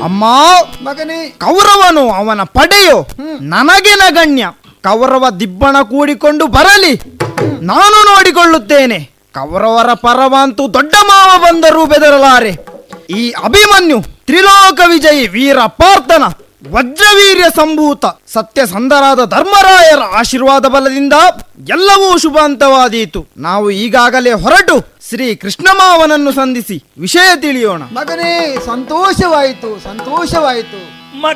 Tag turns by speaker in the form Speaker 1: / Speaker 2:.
Speaker 1: ಅಮ್ಮ
Speaker 2: ಮಗನೇ
Speaker 1: ಕೌರವನು ಅವನ ಪಡೆಯೋ ನನಗೆ ನಗಣ್ಯ ಕೌರವ ದಿಬ್ಬಣ ಕೂಡಿಕೊಂಡು ಬರಲಿ ನಾನು ನೋಡಿಕೊಳ್ಳುತ್ತೇನೆ ಕೌರವರ ಪರವಂತೂ ದೊಡ್ಡ ಮಾವ ಬಂದರೂ ಬೆದರಲಾರೆ ಈ ಅಭಿಮನ್ಯು ತ್ರಿಲೋಕ ವಿಜಯಿ ವೀರ ಪಾರ್ಥನ ವಜ್ರವೀರ್ಯ ಸಂಭೂತ ಸತ್ಯಸಂಧರಾದ ಧರ್ಮರಾಯರ ಆಶೀರ್ವಾದ ಬಲದಿಂದ ಎಲ್ಲವೂ ಶುಭಾಂತವಾದೀತು ನಾವು ಈಗಾಗಲೇ ಹೊರಟು ಶ್ರೀ ಕೃಷ್ಣಮಾವನನ್ನು ಸಂಧಿಸಿ ವಿಷಯ ತಿಳಿಯೋಣ
Speaker 2: ಮಗನೇ ಸಂತೋಷವಾಯಿತು ಸಂತೋಷವಾಯಿತು